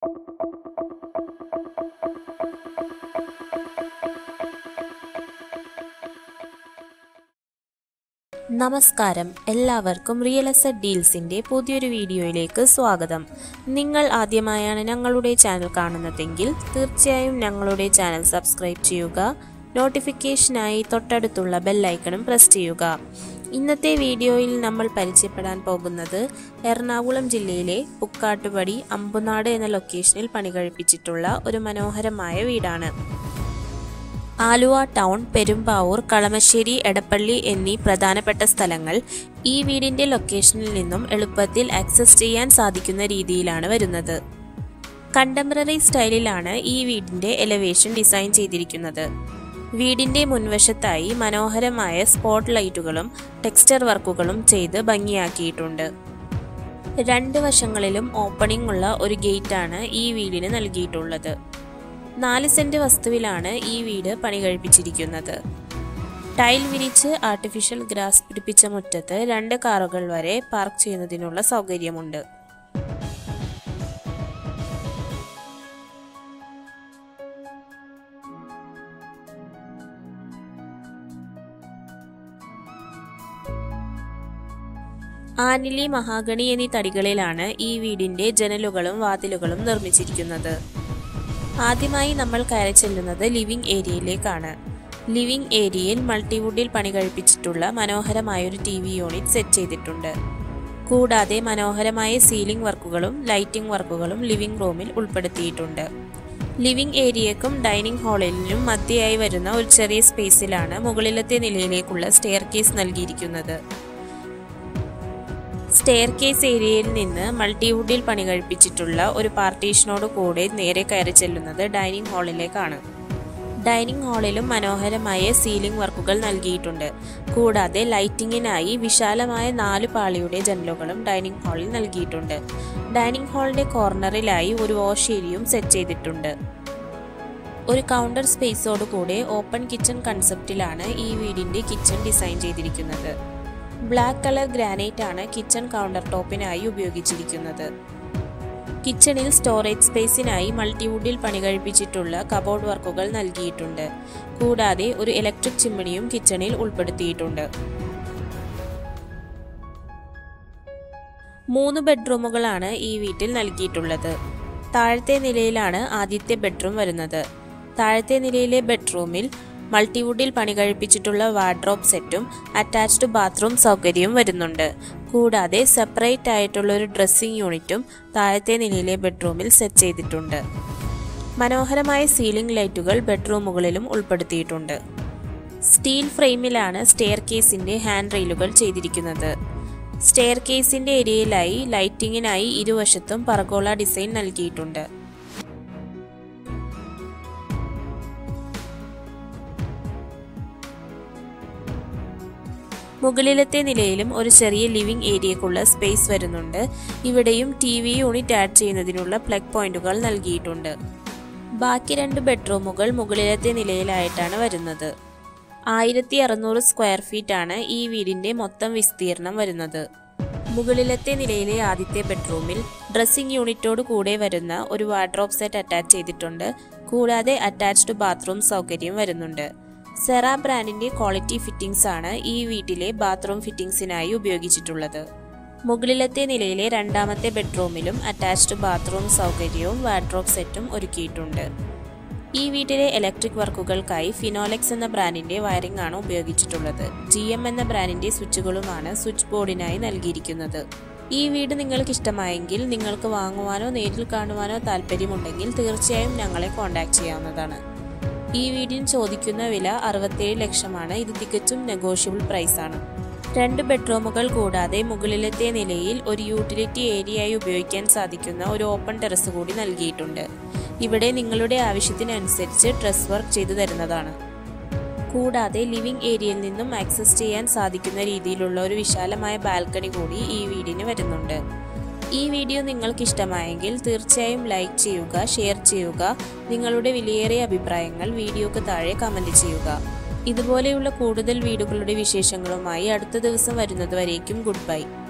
നമസ്കാരം എല്ലാവർക്കും റിയൽ എസറ്റ് ഡീൽസിന്റെ പുതിയൊരു വീഡിയോയിലേക്ക് സ്വാഗതം നിങ്ങൾ ആദ്യമായാണ് ഞങ്ങളുടെ ചാനൽ കാണുന്നതെങ്കിൽ തീർച്ചയായും ഞങ്ങളുടെ ചാനൽ സബ്സ്ക്രൈബ് ചെയ്യുക നോട്ടിഫിക്കേഷനായി തൊട്ടടുത്തുള്ള ബെല്ലൈക്കണും പ്രസ് ചെയ്യുക ഇന്നത്തെ വീഡിയോയിൽ നമ്മൾ പരിചയപ്പെടാൻ പോകുന്നത് എറണാകുളം ജില്ലയിലെ പുക്കാട്ടുപടി അമ്പുനാട് എന്ന ലൊക്കേഷനിൽ പണികഴിപ്പിച്ചിട്ടുള്ള ഒരു മനോഹരമായ വീടാണ് ആലുവ ടൗൺ പെരുമ്പാവൂർ കളമശ്ശേരി എടപ്പള്ളി എന്നീ പ്രധാനപ്പെട്ട സ്ഥലങ്ങൾ ഈ വീടിന്റെ ലൊക്കേഷനിൽ നിന്നും എളുപ്പത്തിൽ ആക്സസ് ചെയ്യാൻ സാധിക്കുന്ന രീതിയിലാണ് വരുന്നത് കണ്ടംപററി സ്റ്റൈലിലാണ് ഈ വീടിന്റെ എലവേഷൻ ഡിസൈൻ ചെയ്തിരിക്കുന്നത് വീടിന്റെ മുൻവശത്തായി മനോഹരമായ സ്പോട്ട് ലൈറ്റുകളും ടെക്സ്ചർ വർക്കുകളും ചെയ്ത് ഭംഗിയാക്കിയിട്ടുണ്ട് രണ്ട് വശങ്ങളിലും ഓപ്പണിംഗ് ഉള്ള ഒരു ഗേറ്റാണ് ഈ വീടിന് നൽകിയിട്ടുള്ളത് നാല് സെന്റ് വസ്തുവിലാണ് ഈ വീട് പണി കഴിപ്പിച്ചിരിക്കുന്നത് ടൈൽ വിരിച്ച് ആർട്ടിഫിഷ്യൽ ഗ്രാസ് പിടിപ്പിച്ച മുറ്റത്ത് രണ്ട് കാറുകൾ വരെ പാർക്ക് ചെയ്യുന്നതിനുള്ള സൗകര്യമുണ്ട് ആനിലി മഹാഗണി എന്നീ തടികളിലാണ് ഈ വീടിന്റെ ജനലുകളും വാതിലുകളും നിർമ്മിച്ചിരിക്കുന്നത് ആദ്യമായി നമ്മൾ കയറി ചെല്ലുന്നത് ലിവിംഗ് ഏരിയയിലേക്കാണ് ലിവിംഗ് ഏരിയയിൽ മൾട്ടിവുഡിൽ പണി കഴിപ്പിച്ചിട്ടുള്ള മനോഹരമായ ഒരു ടി വി യൂണിറ്റ് സെറ്റ് ചെയ്തിട്ടുണ്ട് കൂടാതെ മനോഹരമായ സീലിംഗ് വർക്കുകളും ലൈറ്റിംഗ് വർക്കുകളും ലിവിംഗ് റൂമിൽ ഉൾപ്പെടുത്തിയിട്ടുണ്ട് ലിവിംഗ് ഏരിയക്കും ഡൈനിങ് ഹാളിനും മധ്യയായി വരുന്ന ഒരു ചെറിയ സ്പേസിലാണ് മുകളിലത്തെ നിലയിലേക്കുള്ള സ്റ്റെയർ കേസ് നൽകിയിരിക്കുന്നത് സ്റ്റെയർ കേസ് ഏരിയയിൽ നിന്ന് മൾട്ടിവുഡിൽ പണി കഴിപ്പിച്ചിട്ടുള്ള ഒരു പാർട്ടീഷനോട് കൂടെ നേരെ കയറി ചെല്ലുന്നത് ഡൈനിങ് ഹാളിലേക്കാണ് ഡൈനിങ് ഹാളിലും മനോഹരമായ സീലിംഗ് വർക്കുകൾ നൽകിയിട്ടുണ്ട് കൂടാതെ ലൈറ്റിങ്ങിനായി വിശാലമായ നാല് പാളിയുടെ ജനലുകളും ഡൈനിങ് ഹാളിൽ നൽകിയിട്ടുണ്ട് ഡൈനിങ് ഹാളിന്റെ കോർണറിലായി ഒരു വാഷ് ഏരിയയും സെറ്റ് ചെയ്തിട്ടുണ്ട് ഒരു കൗണ്ടർ സ്പേസോട് കൂടെ ഓപ്പൺ കിച്ചൺ കൺസെപ്റ്റിലാണ് ഈ വീടിന്റെ കിച്ചൺ ഡിസൈൻ ചെയ്തിരിക്കുന്നത് ബ്ലാക്ക് കളർ ഗ്രാനൈറ്റ് ആണ് കിച്ചൺ കൗണ്ടർ ടോപ്പിനായി ഉപയോഗിച്ചിരിക്കുന്നത് കിച്ചണിൽ സ്റ്റോറേജ് സ്പേസിനായി മൾട്ടിവുഡിൽ പണി കഴിപ്പിച്ചിട്ടുള്ള കബോർഡ് വർക്കുകൾ നൽകിയിട്ടുണ്ട് കൂടാതെ ഒരു ഇലക്ട്രിക് ചിമ്മിണിയും കിച്ചണിൽ ഉൾപ്പെടുത്തിയിട്ടുണ്ട് മൂന്ന് ബെഡ്റൂമുകളാണ് ഈ വീട്ടിൽ നൽകിയിട്ടുള്ളത് താഴത്തെ നിലയിലാണ് ആദ്യത്തെ ബെഡ്റൂം വരുന്നത് താഴത്തെ നിലയിലെ ബെഡ്റൂമിൽ മൾട്ടിവുഡിൽ പണി കഴിപ്പിച്ചിട്ടുള്ള വാർഡ്രോബ് സെറ്റും അറ്റാച്ച്ഡ് ബാത്റൂം സൗകര്യവും വരുന്നുണ്ട് കൂടാതെ സെപ്പറേറ്റ് ആയിട്ടുള്ള ഒരു ഡ്രസ്സിംഗ് യൂണിറ്റും താഴത്തെ നിലയിലെ ബെഡ്റൂമിൽ സെറ്റ് ചെയ്തിട്ടുണ്ട് മനോഹരമായ സീലിംഗ് ലൈറ്റുകൾ ബെഡ്റൂമുകളിലും ഉൾപ്പെടുത്തിയിട്ടുണ്ട് സ്റ്റീൽ ഫ്രെയിമിലാണ് സ്റ്റെയർ കേസിന്റെ ഹാൻഡ് റെയിലുകൾ ചെയ്തിരിക്കുന്നത് സ്റ്റെയർ കേസിന്റെ ഏരിയയിലായി ലൈറ്റിങ്ങിനായി ഇരുവശത്തും പറഗോള ഡിസൈൻ നൽകിയിട്ടുണ്ട് മുകളിലത്തെ നിലയിലും ഒരു ചെറിയ ലിവിംഗ് ഏരിയക്കുള്ള സ്പേസ് വരുന്നുണ്ട് ഇവിടെയും ടി വി യൂണിറ്റ് ആഡ് ചെയ്യുന്നതിനുള്ള പ്ലഗ് പോയിന്റുകൾ നൽകിയിട്ടുണ്ട് ബാക്കി രണ്ട് ബെഡ്റൂമുകൾ മുകളിലത്തെ നിലയിലായിട്ടാണ് വരുന്നത് ആയിരത്തി അറുന്നൂറ് സ്ക്വയർ ഫീറ്റ് ആണ് ഈ വീടിന്റെ മൊത്തം വിസ്തീർണം വരുന്നത് മുകളിലത്തെ നിലയിലെ ആദ്യത്തെ ബെഡ്റൂമിൽ ഡ്രസ്സിംഗ് യൂണിറ്റോട് കൂടെ വരുന്ന ഒരു വാർഡ്രോബ് സെറ്റ് അറ്റാച്ച് ചെയ്തിട്ടുണ്ട് കൂടാതെ അറ്റാച്ച്ഡ് ബാത്റൂം സൗകര്യം വരുന്നുണ്ട് സെറ ബ്രാൻഡിന്റെ ക്വാളിറ്റി ഫിറ്റിംഗ്സ് ആണ് ഈ വീട്ടിലെ ബാത്റൂം ഫിറ്റിംഗ്സിനായി ഉപയോഗിച്ചിട്ടുള്ളത് മുകളിലത്തെ നിലയിലെ രണ്ടാമത്തെ ബെഡ്റൂമിലും അറ്റാച്ച്ഡ് ബാത്റൂം സൗകര്യവും വാർഡ്രോബ് സെറ്റും ഒരുക്കിയിട്ടുണ്ട് ഈ വീട്ടിലെ ഇലക്ട്രിക് വർക്കുകൾക്കായി ഫിനോലെക്സ് എന്ന ബ്രാൻഡിന്റെ വയറിംഗ് ആണ് ഉപയോഗിച്ചിട്ടുള്ളത് ജി എം എന്ന ബ്രാൻഡിന്റെ സ്വിച്ചുകളുമാണ് സ്വിച്ച് ബോർഡിനായി നൽകിയിരിക്കുന്നത് ഈ വീട് നിങ്ങൾക്ക് ഇഷ്ടമായെങ്കിൽ നിങ്ങൾക്ക് വാങ്ങുവാനോ നേരിൽ കാണുവാനോ താല്പര്യമുണ്ടെങ്കിൽ തീർച്ചയായും ഞങ്ങളെ കോൺടാക്ട് ചെയ്യാവുന്നതാണ് ഈ വീടിന് ചോദിക്കുന്ന വില അറുപത്തേഴ് ലക്ഷമാണ് ഇത് തികച്ചും നെഗോഷ്യബിൾ പ്രൈസാണ് രണ്ട് ബെഡ്റൂമുകൾ കൂടാതെ മുകളിലത്തെ നിലയിൽ ഒരു യൂട്ടിലിറ്റി ഏരിയയായി ഉപയോഗിക്കാൻ സാധിക്കുന്ന ഒരു ഓപ്പൺ ടെറസ് കൂടി നൽകിയിട്ടുണ്ട് ഇവിടെ നിങ്ങളുടെ ആവശ്യത്തിനനുസരിച്ച് ഡ്രസ് വർക്ക് ചെയ്തു തരുന്നതാണ് കൂടാതെ ലിവിംഗ് ഏരിയയിൽ നിന്നും ആക്സസ് ചെയ്യാൻ സാധിക്കുന്ന രീതിയിലുള്ള ഒരു വിശാലമായ ബാൽക്കണി കൂടി ഈ വീടിന് വരുന്നുണ്ട് ഈ വീഡിയോ നിങ്ങൾക്ക് ഇഷ്ടമായെങ്കിൽ തീർച്ചയായും ലൈക്ക് ചെയ്യുക ഷെയർ ചെയ്യുക നിങ്ങളുടെ വിലയേറിയ അഭിപ്രായങ്ങൾ വീഡിയോക്ക് താഴെ കമൻറ്റ് ചെയ്യുക ഇതുപോലെയുള്ള കൂടുതൽ വീടുകളുടെ വിശേഷങ്ങളുമായി അടുത്ത ദിവസം വരുന്നതുവരേക്കും ഗുഡ് ബൈ